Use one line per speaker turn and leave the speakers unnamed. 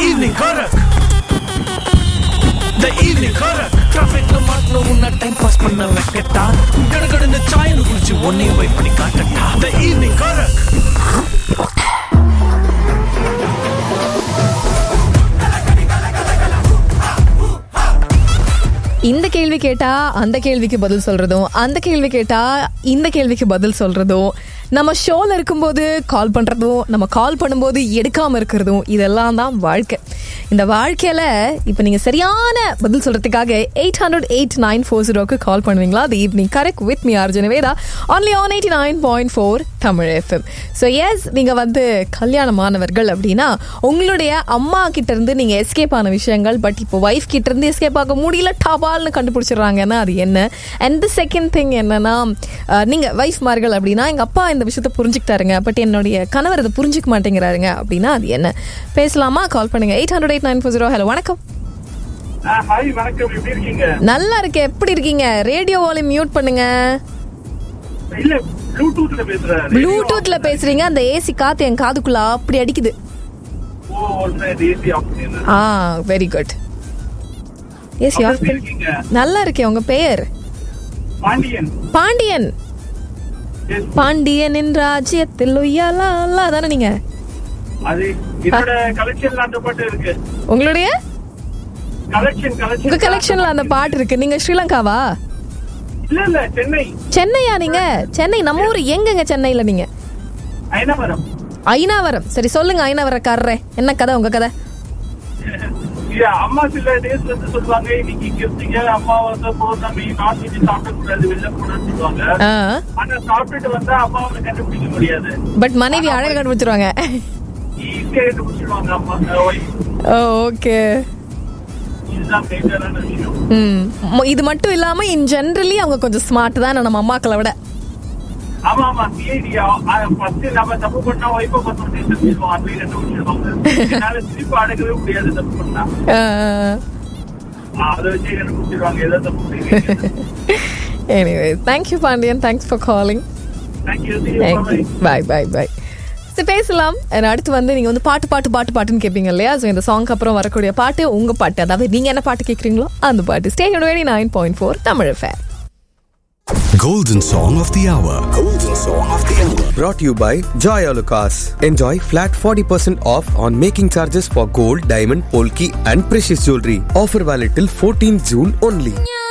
evening karak The evening karak Trafficல மாட்டின உன்ன time pass பண்ண வைக்கட்டா கடகடன்னு சாயல் குடிச்சு ஒன்னையும் வெயிட் பண்ணி காட்டட்டா The evening karak
இந்த கேள்வி கேட்டா அந்த கேள்விக்கு பதில் சொல்றதும் அந்த கேள்வி கேட்டா இந்த கேள்விக்கு பதில் சொல்றதும் நம்ம ஷோல இருக்கும்போது கால் பண்றதும் நம்ம கால் பண்ணும்போது எடுக்காம இருக்கிறதும் இதெல்லாம் தான் வாழ்க்கை இந்த வாழ்க்கையில இப்ப நீங்க சரியான பதில் சொல்றதுக்காக eight hundred eight nine four ஜீரோக்கு கால் பண்ணுவீங்களா அது evening correct with me Arjuna Veda only on eighty nine point four Tamil FM so yes நீங்க வந்து கல்யாணமானவர்கள் அப்படின்னா உங்களுடைய அம்மா கிட்ட இருந்து நீங்க எஸ்கேப் ஆன விஷயங்கள் பட் இப்போ ஒய்ஃப் கிட்ட இருந்து எஸ்கேப் ஆக முடியல டபால்னு கண்டுபிடிச்சிடுறாங்கன்னா அது என்ன அண்ட் தி செகண்ட் திங் என்னன்னா அஹ், நீங்க வைஃப் மார்கள் அப்படின்னா எங்க அப்பா இந்த விஷயத்த புரிஞ்சுக்கிட்டாருங்க பட் என்னுடைய கணவர் அதை புரிஞ்சுக்க மாட்டேங்கிறாருங்க அப்படின்னா அது என்ன பேசலாமா கால் பண்ணுங்க eight hundred eight nine four zero hello வணக்கம்
ஹாய் வணக்கம் எப்படி இருக்கீங்க
நல்லா இருக்கேன் எப்படி இருக்கீங்க ரேடியோ வால்யூம் மியூட் பண்ணுங்க
இல்ல ப்ளூடூத்ல பேசுறேன்
ப்ளூடூத்ல பேசுறீங்க அந்த ஏசி காத்து என் காதுக்குள்ள அப்படி அடிக்குது
ஓ ஒரு தேசி அப்படின்னு
ஆ வெரி குட் ஏசி ஆஃப்
எப்படி இருக்கீங்க
நல்லா இருக்கேன் உங்க பெயர்
பாண்டியன்
பாண்டியன்
Yes.
பாண்டியனின் ராஜ்யத்தில் உய்யாலா அல்லா தானே நீங்க
அது என்னோட கலெக்ஷன்ல அந்த பாட்டு இருக்கு
உங்களுடைய
கலெக்ஷன் கலெக்ஷன்
உங்க கலெக்ஷன்ல அந்த பாட்டு இருக்கு நீங்க ஸ்ரீலங்காவா
இல்ல இல்ல சென்னை
சென்னையா நீங்க சென்னை நம்ம ஊர் எங்கங்க சென்னையில நீங்க
ஐனவரம்
ஐநாவரம் சரி சொல்லுங்க ஐநாவரக்காரரே என்ன கதை உங்க கதை
இது அம்மா சில டேஸ்ல இருந்து சொல்லுவாங்க இன்னைக்கு கிருத்திங்க அம்மா வந்து பௌர்ணமி நான்வெஜ் சாப்பிடக்கூடாது வெளில கூடாதுன்னு சொல்லுவாங்க ஆனா சாப்பிட்டுட்டு வந்தா அம்மாவை கண்டுபிடிக்க முடியாது
பட் மனைவி அழகா கண்டுபிடிச்சிருவாங்க
ஈஸியா கண்டுபிடிச்சிடுவாங்க அம்மா ஒய்ஃப்
ஓகே
இதுதான் மேஜரான விஷயம்
ம் இது மட்டும் இல்லாம இன் ஜென்ரலி அவங்க கொஞ்சம் ஸ்மார்ட் தான் நம்ம அம்மாக்களை விட
ஆமா ஆமா சிஐடி ஃபர்ஸ்ட் நம்ம தப்பு பண்ணா ஒய்ஃபை பத்தி டீச்சர் சொல்லுவோம் அப்படின்னு கண்டுபிடிச்சிருவாங்க என்னால திருப்பி அடக்கவே முடியாது தப்பு பண்ணா
Uh,
அதை வச்சு கண்டுபிடிச்சிருவாங்க ஏதோ தப்பு பண்ணீங்க
anyway, thank you, Pandian. Thanks for calling.
Thank you
Thank you. Bye, bye, bye. சரி பேசலாம் And அடுத்து வந்து நீங்க வந்து பாட்டு பாட்டு பாட்டு பாட்டுன்னு கேட்பீங்க இல்லையா ஸோ இந்த சாங்க்கு அப்புறம் வரக்கூடிய பாட்டு உங்க பாட்டு அதாவது நீங்க என்ன பாட்டு கேட்குறீங்களோ அந்த பாட்டு stay nine point four Tamil ஃபேர்
Golden Song of the Hour. Golden Song of the Hour.
Brought to you by Joy Alucas. Enjoy flat 40% off on making charges for gold, diamond, polki and precious jewelry. Offer valid till 14 June only.